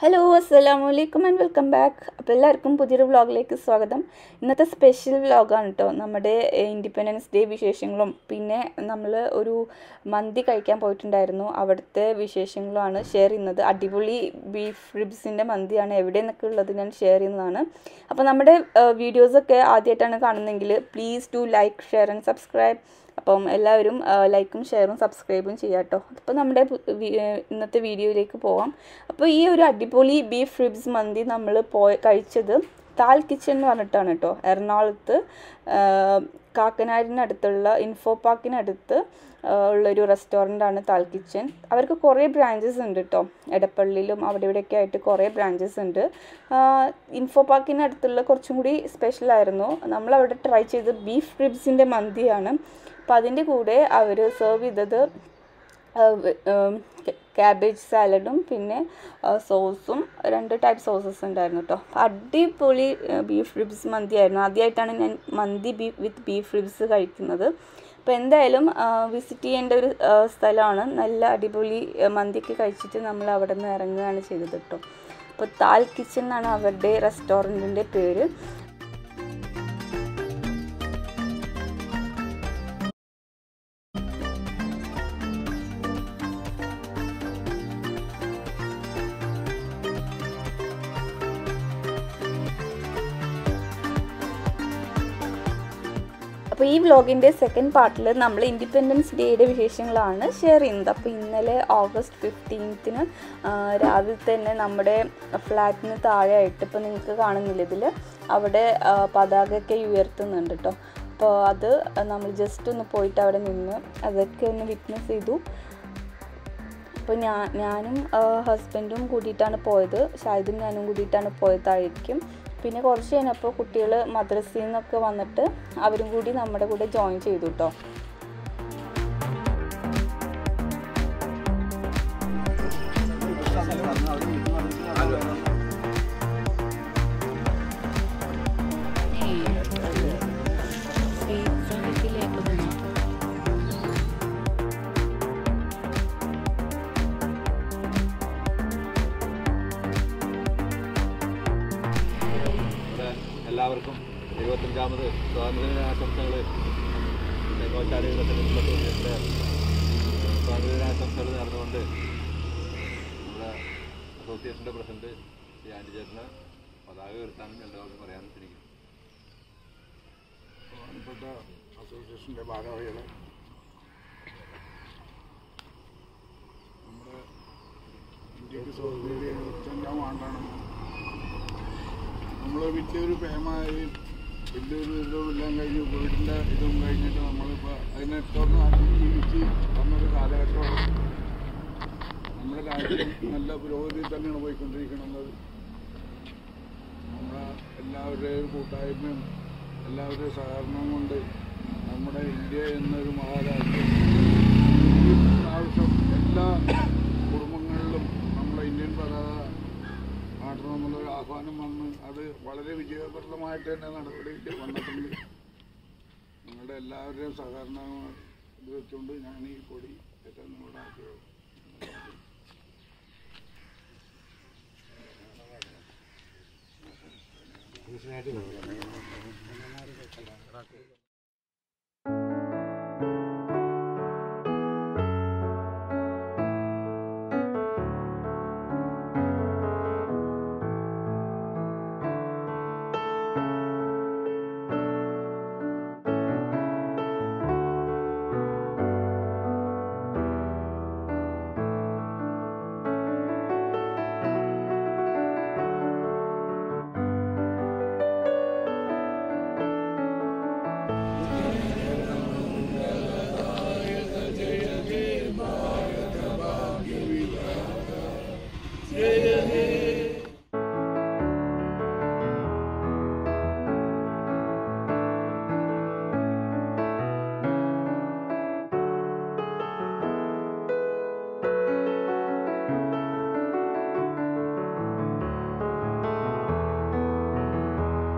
Hello അസ്സലാമു അലൈക്കും and welcome back അപ്പോൾ എല്ലാവർക്കും പുതിയൊരു വ്ളോഗിലേക്ക് സ്വാഗതം ഇന്നത്തെ സ്പെഷ്യൽ വ്ളോഗാണ് കേട്ടോ നമ്മുടെ ഇൻഡിപെൻഡൻസ് ഡേ വിശേഷങ്ങളും പിന്നെ നമ്മൾ ഒരു മന്തി കഴിക്കാൻ പോയിട്ടുണ്ടായിരുന്നു അവിടുത്തെ വിശേഷങ്ങളുമാണ് ഷെയർ ചെയ്യുന്നത് അടിപൊളി ബീഫ് റിബ്സിൻ്റെ മന്തിയാണ് എവിടെ നിന്നൊക്കെ ഉള്ളത് ഞാൻ ഷെയർ ചെയ്യുന്നതാണ് അപ്പോൾ നമ്മുടെ വീഡിയോസൊക്കെ ആദ്യമായിട്ടാണ് കാണുന്നതെങ്കിൽ please to like share and subscribe അപ്പം എല്ലാവരും ലൈക്കും ഷെയറും സബ്സ്ക്രൈബും ചെയ്യാം കേട്ടോ അപ്പോൾ നമ്മുടെ ഇന്നത്തെ വീഡിയോയിലേക്ക് പോവാം അപ്പോൾ ഈ ഒരു അടിപൊളി ബീഫ് റിബ്സ് മന്തി നമ്മൾ പോയി കഴിച്ചത് താൽ കിച്ചൺ എന്ന് പറഞ്ഞിട്ടാണ് കേട്ടോ എറണാകുളത്ത് കാക്കനാടിനടുത്തുള്ള ഇൻഫോ പാർക്കിനടുത്ത് ഉള്ളൊരു റെസ്റ്റോറൻ്റാണ് താൽ കിച്ചൻ അവർക്ക് കുറേ ബ്രാഞ്ചസ് ഉണ്ട് കേട്ടോ എടപ്പള്ളിയിലും അവിടെ ഇവിടെയൊക്കെ ആയിട്ട് കുറേ ബ്രാഞ്ചസ് ഉണ്ട് ഇൻഫോ പാർക്കിനടുത്തുള്ള കുറച്ചും കൂടി സ്പെഷ്യലായിരുന്നു നമ്മൾ അവിടെ ട്രൈ ചെയ്ത് ബീഫ് റിബ്സിൻ്റെ മന്തിയാണ് അപ്പോൾ അതിൻ്റെ കൂടെ അവർ സെർവ് ചെയ്തത് ക്യാബേജ് സാലഡും പിന്നെ സോസും രണ്ട് ടൈപ്പ് സോസസ് ഉണ്ടായിരുന്നു കേട്ടോ അടിപൊളി ബീഫ് റിബ്സ് മന്തി ആയിരുന്നു ആദ്യമായിട്ടാണ് ഞാൻ മന്തി ബീഫ് വിത്ത് ബീഫ് റിബ്സ് കഴിക്കുന്നത് അപ്പോൾ എന്തായാലും വിസിറ്റ് ചെയ്യേണ്ട ഒരു സ്ഥലമാണ് നല്ല അടിപൊളി മന്തിയൊക്കെ കഴിച്ചിട്ട് നമ്മൾ അവിടെ നിന്ന് ഇറങ്ങുകയാണ് ചെയ്തത് കേട്ടോ അപ്പോൾ താൽ കിച്ചൺ എന്നാണ് അവരുടെ റെസ്റ്റോറൻറ്റിൻ്റെ പേര് അപ്പോൾ ഈ വ്ലോഗിൻ്റെ സെക്കൻഡ് പാർട്ടിൽ നമ്മൾ ഇൻഡിപെൻഡൻസ് ഡേയുടെ വിശേഷങ്ങളാണ് ഷെയർ ചെയ്യുന്നത് അപ്പോൾ ഇന്നലെ ഓഗസ്റ്റ് ഫിഫ്റ്റീൻത്തിന് രാവിലെ തന്നെ നമ്മുടെ ഫ്ലാറ്റിന് താഴെയായിട്ട് ഇപ്പോൾ നിങ്ങൾക്ക് കാണുന്നില്ല ഇതിൽ അവിടെ പതാകയൊക്കെ ഉയർത്തുന്നുണ്ട് കേട്ടോ അപ്പോൾ അത് നമ്മൾ ജസ്റ്റ് ഒന്ന് പോയിട്ട് അവിടെ നിന്ന് അതൊക്കെ ഒന്ന് വിറ്റ്നസ് ചെയ്തു അപ്പോൾ ഞാൻ ഞാനും ഹസ്ബൻഡും കൂടിയിട്ടാണ് പോയത് ഷാഹിദും ഞാനും കൂടിയിട്ടാണ് പോയതായിരിക്കും പിന്നെ കുറച്ച് കഴിഞ്ഞപ്പോൾ കുട്ടികൾ മദ്രസയിൽ നിന്നൊക്കെ വന്നിട്ട് അവരും കൂടി നമ്മുടെ കൂടെ ജോയിൻ ചെയ്തു കേട്ടോ എല്ലാവർക്കും എഴുപത്തഞ്ചാമത് സ്വാതന്ത്ര്യ ദിനാശംസകൾ പിന്നെ കോച്ചാടിയുടെ സ്വാതന്ത്ര്യ ദിനാശംസകൾ നടന്നുകൊണ്ട് നമ്മുടെ അസോസിയേഷൻ്റെ പ്രസിഡന്റ് ശ്രീ ആൻറ്റി ചേട്ടന് പതാക ഉയർത്താനും എല്ലാവർക്കും പറയാനും തിരിക്കും ബഹുമാനപ്പെട്ട അസോസിയേഷൻ്റെ ഭാരവാഹികൾ നമ്മുടെ ഇന്ത്യക്ക് സ്വാതന്ത്ര്യം എഴുപത്തഞ്ചാം ആണ്ടാണ് നമ്മൾ വലിയൊരു ഫേമായി വലിയൊരു ഇതും എല്ലാം കഴിഞ്ഞ് വീടിൻ്റെ ഇതും കഴിഞ്ഞിട്ട് നമ്മളിപ്പോൾ അതിനെ തുടർന്ന് അതിജീവിച്ച് വന്നൊരു കാലഘട്ടമാണ് നമ്മുടെ രാജ്യം നല്ല പുരോഗതി തന്നെയാണ് പോയിക്കൊണ്ടിരിക്കുന്നത് നമ്മുടെ എല്ലാവരുടെയും കൂട്ടായ്മയും എല്ലാവരുടെയും സഹകരണം കൊണ്ട് നമ്മുടെ ഇന്ത്യ എന്നൊരു മഹാരാജ്യം ഈ പ്രാവശ്യം എല്ലാ കുടുംബങ്ങളിലും നമ്മുടെ ഇന്ത്യൻ പതാക നാട്ടണമെന്നുള്ളൊരു ആഹ്വാനം വന്ന് അത് വളരെ വിജയപ്രദമായിട്ട് തന്നെ നടപടി വന്നിട്ടുണ്ട് നിങ്ങളുടെ എല്ലാവരുടെയും സഹകരണം ഇത് വെച്ചുകൊണ്ട് ഞാൻ ഈ കൊടി ഏറ്റവും നിങ്ങളുടെ ആഗ്രഹം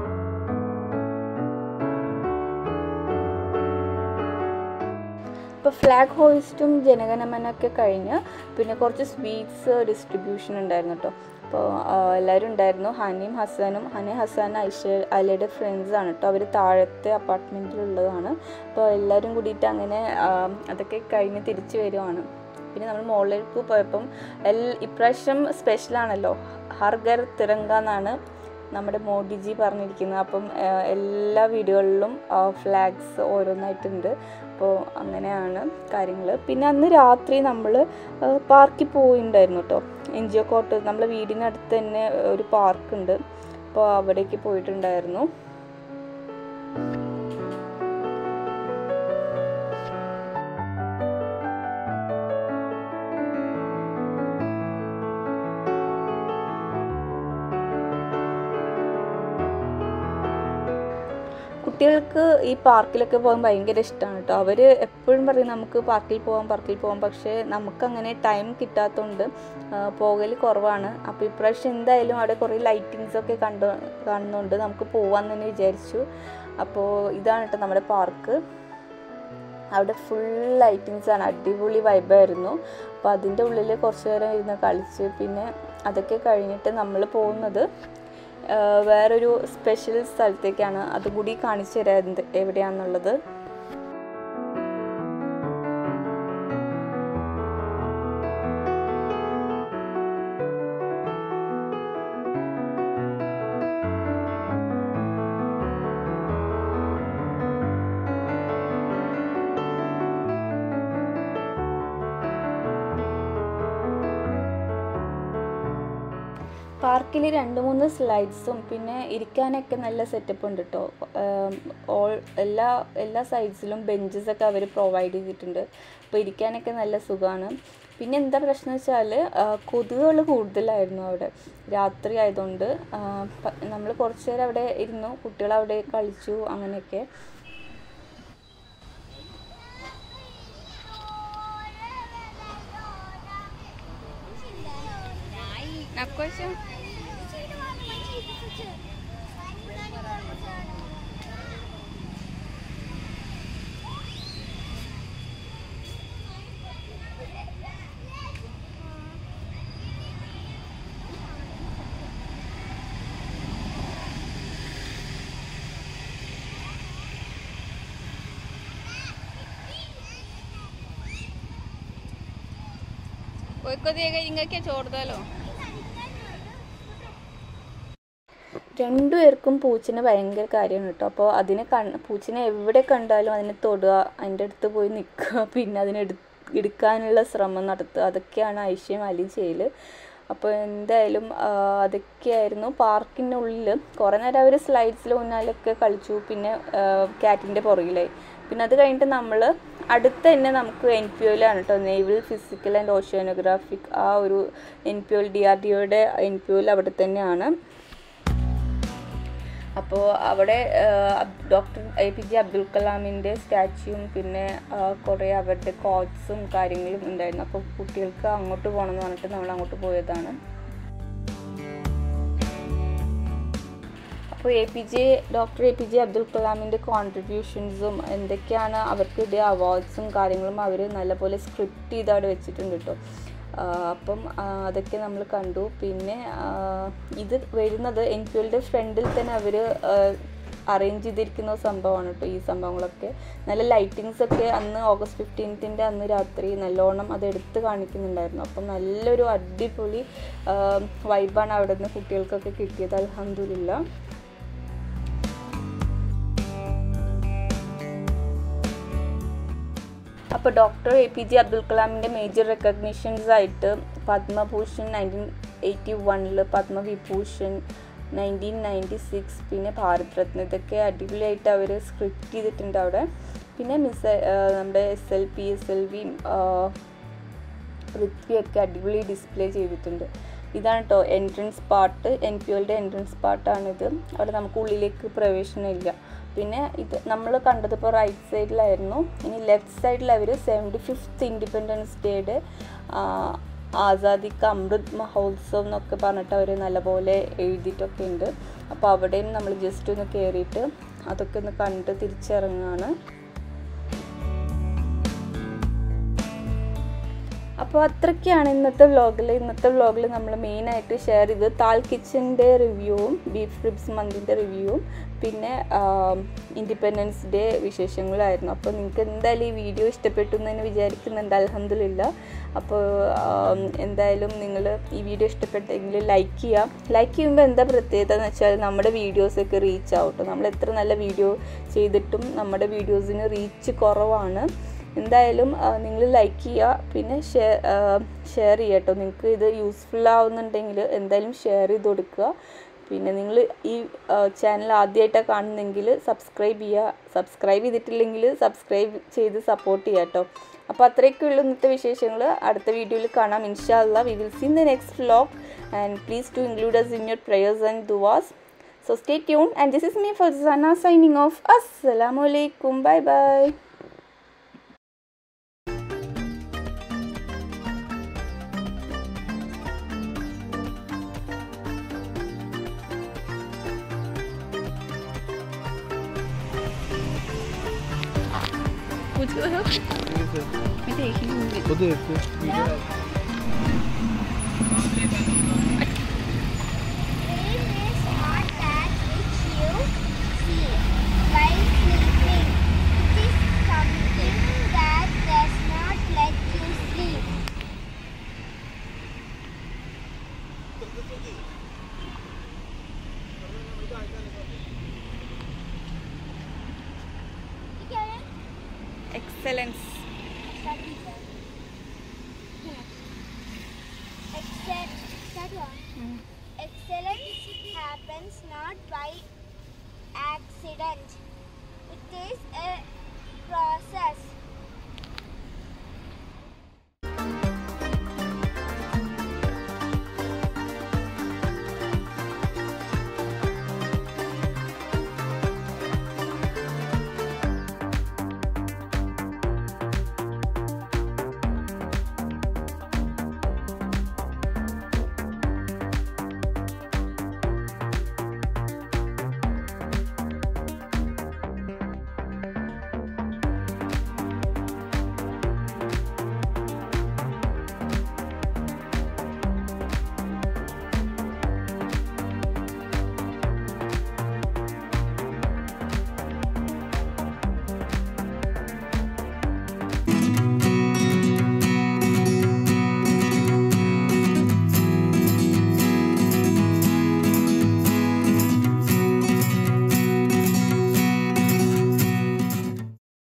ഇപ്പോൾ ഫ്ലാഗ് ഹോയിസ്റ്റും ജനഗണമനൊക്കെ കഴിഞ്ഞ് പിന്നെ കുറച്ച് സ്വീറ്റ്സ് ഡിസ്ട്രിബ്യൂഷൻ ഉണ്ടായിരുന്നു കേട്ടോ അപ്പോൾ എല്ലാവരും ഉണ്ടായിരുന്നു ഹനിയും ഹസാനും ഹനി ഹസാൻ ഐഷ അലയുടെ ഫ്രണ്ട്സാണ് കേട്ടോ അവർ താഴത്തെ അപ്പാർട്ട്മെൻറ്റിലുള്ളതാണ് അപ്പോൾ എല്ലാവരും കൂടിയിട്ട് അങ്ങനെ ആ, അതൊക്കെ കഴിഞ്ഞ് തിരിച്ചു വരുവാണ് പിന്നെ നമ്മൾ മുകളിലേക്ക് പോയപ്പം എൽ ഇപ്രാവശ്യം സ്പെഷ്യലാണല്ലോ ഹർ ഘർ തിരങ്ക എന്നാണ് നമ്മുടെ മോഡിജി പറഞ്ഞിരിക്കുന്നത് അപ്പം ആ, എല്ലാ വീടുകളിലും ഫ്ലാഗ്സ് ഓരോന്നായിട്ടുണ്ട് അപ്പോൾ അങ്ങനെയാണ് കാര്യങ്ങൾ പിന്നെ അന്ന് രാത്രി നമ്മൾ പാർക്കിൽ പോയിട്ടുണ്ടായിരുന്നു കേട്ടോ എൻ ജി ഒ കോട്ട് നമ്മളെ വീടിനടുത്ത് തന്നെ ഒരു പാർക്കുണ്ട് അപ്പോൾ അവിടേക്ക് പോയിട്ടുണ്ടായിരുന്നു കുട്ടികൾക്ക് ഈ പാർക്കിലൊക്കെ പോകാൻ ഭയങ്കര ഇഷ്ടമാണ് കേട്ടോ അവർ എപ്പോഴും പറയും നമുക്ക് പാർക്കിൽ പോകാം പാർക്കിൽ പോകാം പക്ഷേ നമുക്കങ്ങനെ ടൈം കിട്ടാത്തതുകൊണ്ട് പോകൽ കുറവാണ് അപ്പോൾ ഇപ്രാവശ്യം എന്തായാലും അവിടെ കുറേ ലൈറ്റിങ്സ് ഒക്കെ കണ്ടു കാണുന്നുണ്ട് നമുക്ക് പോകാൻ തന്നെ വിചാരിച്ചു അപ്പോൾ ഇതാണ് കേട്ടോ നമ്മുടെ പാർക്ക് അവിടെ ഫുൾ ലൈറ്റിങ്സ് ആണ് അടിപൊളി വൈബായിരുന്നു അപ്പോൾ അതിൻ്റെ ഉള്ളിൽ കുറച്ച് നേരം ഇരുന്ന് കളിച്ച് പിന്നെ അതൊക്കെ കഴിഞ്ഞിട്ട് നമ്മൾ പോകുന്നത് ആ, വേറൊരു സ്പെഷ്യൽ സ്ഥലത്തേക്കാണ് അതുകൂടി കാണിച്ചു തരാം എന്ത് എവിടെയാണെന്നുള്ളത് പാർക്കിൽ രണ്ട് മൂന്ന് സ്ലൈഡ്സും പിന്നെ ഇരിക്കാനൊക്കെ നല്ല സെറ്റപ്പ് ഉണ്ട് കേട്ടോ ഓൾ എല്ലാ എല്ലാ സൈഡ്സിലും ബെഞ്ചസ് ഒക്കെ അവർ പ്രൊവൈഡ് ചെയ്തിട്ടുണ്ട് അപ്പോൾ ഇരിക്കാനൊക്കെ നല്ല സുഖമാണ് പിന്നെ എന്താ പ്രശ്നം വെച്ചാൽ കൊതുകുകൾ കൂടുതലായിരുന്നു അവിടെ രാത്രി ആയതുകൊണ്ട് നമ്മൾ കുറച്ച് നേരം അവിടെ ഇരുന്നു കുട്ടികൾ അവിടെ കളിച്ചു അങ്ങനെയൊക്കെ നക്കോശം कोई को देगा इनका क्या छोड़ दो लो രണ്ടുപേർക്കും പൂച്ചനെ ഭയങ്കര കാര്യമാണ് കേട്ടോ അപ്പോൾ അതിനെ കണ് പൂച്ചനെ എവിടെ കണ്ടാലും അതിനെ തൊടുക അതിൻ്റെ അടുത്ത് പോയി നിൽക്കുക പിന്നെ അതിനെ എടു എടുക്കാനുള്ള ശ്രമം നടത്തുക അതൊക്കെയാണ് ഐശ്യം അലി ചെയ്യൽ അപ്പോൾ എന്തായാലും ആ, അതൊക്കെയായിരുന്നു പാർക്കിനുള്ളിൽ കുറേ നേരം അവർ സ്ലൈഡ്സിൽ ഊന്നാലൊക്കെ കളിച്ചു പിന്നെ ക്യാറ്റിൻ്റെ പുറകിലായി പിന്നെ അത് കഴിഞ്ഞിട്ട് നമ്മൾ അടുത്ത് തന്നെ നമുക്ക് എൻ പി ഒയിലാണ് കേട്ടോ നേവൽ ഫിസിക്കൽ ആൻഡ് ഓഷ്യാനോഗ്രാഫിക് ആ ഒരു എൻ പി ഒയിൽ ഡി ആർ ഡി ഒയുടെ എൻ പി ഒയിൽ അവിടെ തന്നെയാണ് അപ്പോൾ അവിടെ doctor A P J Abdul കലാമിൻ്റെ സ്റ്റാച്യൂവും പിന്നെ ആ, കുറേ അവരുടെ കോട്ട്സും കാര്യങ്ങളും ഉണ്ടായിരുന്നു അപ്പോൾ കുട്ടികൾക്ക് അങ്ങോട്ട് പോകണം എന്ന് പറഞ്ഞിട്ട് നമ്മൾ അങ്ങോട്ട് പോയതാണ് അപ്പോൾ A P J doctor A P J Abdul കലാമിൻ്റെ കോൺട്രിബ്യൂഷൻസും എന്തൊക്കെയാണ് അവർക്ക് കിട്ടിയ അവാർഡ്സും കാര്യങ്ങളും അവർ നല്ലപോലെ സ്ക്രിപ്റ്റ് ചെയ്ത് അവിടെ വെച്ചിട്ടുണ്ട് കേട്ടോ ആ, അപ്പം ആ, അതൊക്കെ നമ്മൾ കണ്ടു പിന്നെ ആ, ഇത് വരുന്നത് എൻ പി എല്ലിൻ്റെ ഫ്രണ്ടിൽ തന്നെ അവർ അറേഞ്ച് ചെയ്തിരിക്കുന്ന സംഭവമാണ് കേട്ടോ ഈ സംഭവങ്ങളൊക്കെ നല്ല ലൈറ്റിങ്സ് ഒക്കെ അന്ന് ഓഗസ്റ്റ് ഫിഫ്റ്റീൻത്തിൻ്റെ അന്ന് രാത്രി നല്ലോണം അത് എടുത്ത് കാണിക്കുന്നുണ്ടായിരുന്നു അപ്പം നല്ലൊരു അടിപൊളി വൈബാണ് അവിടെ നിന്ന് കുട്ടികൾക്കൊക്കെ കിട്ടിയത് അലഹമില്ല അപ്പോൾ doctor A P J Abdul കലാമിൻ്റെ major റെക്കഗ്നിഷൻസ് ആയിട്ട് പത്മഭൂഷൺ നയൻറ്റീൻ എയ്റ്റി വണ്ണിൽ പത്മവിഭൂഷൺ നയൻറ്റീൻ നയൻറ്റി സിക്സ് പിന്നെ ഭാരത് രത്ന ഇതൊക്കെ അടിപൊളിയായിട്ട് അവർ സ്ക്രിപ്റ്റ് ചെയ്തിട്ടുണ്ട് അവിടെ പിന്നെ മിസ് നമ്മുടെ S L P S L വിയും പൃഥ്വിയൊക്കെ അടിപൊളി ഡിസ്പ്ലേ ചെയ്തിട്ടുണ്ട് ഇതാണ് കേട്ടോ എൻട്രൻസ് പാർട്ട് എൻ പി ഒയുടെ എൻട്രൻസ് പാർട്ടാണിത് അവിടെ നമുക്ക് ഉള്ളിലേക്ക് പ്രവേശനമില്ല പിന്നെ ഇത് നമ്മൾ കണ്ടത് ഇപ്പോൾ റൈറ്റ് സൈഡിലായിരുന്നു ഇനി ലെഫ്റ്റ് സൈഡിൽ അവർ സെവൻറ്റി ഫിഫ്ത്ത് ഇൻഡിപെൻഡൻസ് ഡേയുടെ ആസാദി കാ അമൃത് മഹോത്സവ് എന്നൊക്കെ പറഞ്ഞിട്ട് അവർ നല്ലപോലെ എഴുതിയിട്ടൊക്കെ ഉണ്ട് അപ്പോൾ അവിടെയും നമ്മൾ ജസ്റ്റ് ഒന്ന് കയറിയിട്ട് അതൊക്കെ ഒന്ന് കണ്ട് തിരിച്ചിറങ്ങുകയാണ് അപ്പോൾ അത്രയ്ക്കാണ് ഇന്നത്തെ വ്ളോഗിൽ ഇന്നത്തെ വ്ളോഗിൽ നമ്മൾ മെയിനായിട്ട് ഷെയർ ചെയ്തത് താൽ കിച്ചൻ്റെ റിവ്യൂവും ബീഫ് റിബ്സ് മന്തിൻ്റെ റിവ്യൂവും പിന്നെ ഇൻഡിപെൻഡൻസ് ഡേ വിശേഷങ്ങളായിരുന്നു അപ്പോൾ നിങ്ങൾക്ക് എന്തായാലും ഈ വീഡിയോ ഇഷ്ടപ്പെട്ടു എന്ന് തന്നെ വിചാരിക്കുന്നുണ്ട് അലഹമില്ല അപ്പോൾ ആം, എന്തായാലും നിങ്ങൾ ഈ വീഡിയോ ഇഷ്ടപ്പെട്ടെങ്കിൽ ലൈക്ക് ചെയ്യുക ലൈക്ക് ചെയ്യുമ്പോൾ എന്താ പ്രത്യേകത എന്ന് വെച്ചാൽ നമ്മുടെ വീഡിയോസൊക്കെ റീച്ച് ആവട്ടോ നമ്മൾ എത്ര നല്ല വീഡിയോ ചെയ്തിട്ടും നമ്മുടെ വീഡിയോസിന് റീച്ച് കുറവാണ് എന്തായാലും നിങ്ങൾ ലൈക്ക് ചെയ്യുക പിന്നെ ഷെയർ ഷെയർ ചെയ്യുക കേട്ടോ നിങ്ങൾക്ക് ഇത് യൂസ്ഫുൾ ആവുന്നുണ്ടെങ്കിൽ എന്തായാലും ഷെയർ ചെയ്ത് കൊടുക്കുക പിന്നെ നിങ്ങൾ ഈ ചാനൽ ആദ്യമായിട്ടാണ് കാണുന്നെങ്കിൽ സബ്സ്ക്രൈബ് ചെയ്യുക സബ്സ്ക്രൈബ് ചെയ്തിട്ടില്ലെങ്കിൽ സബ്സ്ക്രൈബ് ചെയ്ത് സപ്പോർട്ട് ചെയ്യുക കേട്ടോ അപ്പോൾ അത്രയൊക്കെ ഉള്ളൂ ഇന്നത്തെ വിശേഷങ്ങൾ അടുത്ത വീഡിയോയിൽ കാണാം ഇൻഷാല്ല we will seen the next vlog and please to include us in your prayers and duas so stay tuned and this is me Farzana signing off assalamu alaikum bye bye Dream is not that which you see while sleeping. It is something that does not let you sleep. excellence Excellence happens not by accident. It is a process.